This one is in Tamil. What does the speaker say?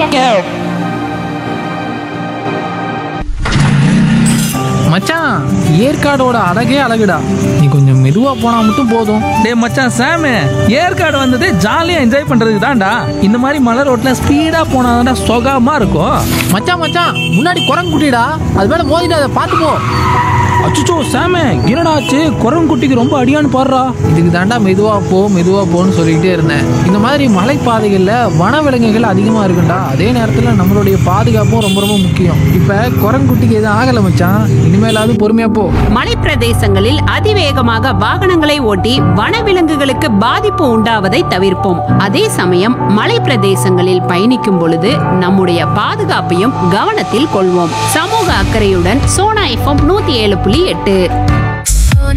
மச்சான் ஏற்காடோட அழகே அழகுடா நீ கொஞ்சம் மெதுவா போனா மட்டும் போதும் டேய் மச்சான் சாமு ஏற்காடு வந்தது ஜாலியாக என்ஜாய் பண்ணுறதுக்கு தான்டா இந்த மாதிரி மலை ரோட்டில் ஸ்பீடாக போனாதான்டா சுகமாக இருக்கும் மச்சான் மச்சான் முன்னாடி குரங்கு குட்டிடா அது மேல மோதிட்டு அதை பார்த்து போ அச்சுச்சோ சாமு என்னடா ஆச்சு குரங்குட்டிக்கு ரொம்ப அடியான்னு பாடுறா இதுக்கு தாண்டா மெதுவா போ மெதுவா போன்னு சொல்லிக்கிட்டே இருந்தேன் இந்த மாதிரி மலைப்பாதைகள்ல வனவிலங்குகள் அதிகமா இருக்குண்டா அதே நேரத்துல நம்மளுடைய பாதுகாப்பும் ரொம்ப ரொம்ப முக்கியம் இப்ப குரங்குட்டிக்கு எதுவும் ஆகல மச்சான் இனிமேலாவது பொறுமையா போ மலைப்பிரதேசங்களில் அதிவேகமாக வாகனங்களை ஓட்டி வனவிலங்குகளுக்கு பாதிப்பு உண்டாவதை தவிர்ப்போம் அதே சமயம் மலைப்பிரதேசங்களில் பயணிக்கும் பொழுது நம்முடைய பாதுகாப்பையும் கவனத்தில் கொள்வோம் சமூக அக்கறையுடன் சோனா எஃப்எம் நூத்தி ஏழு புள்ளி எட்டு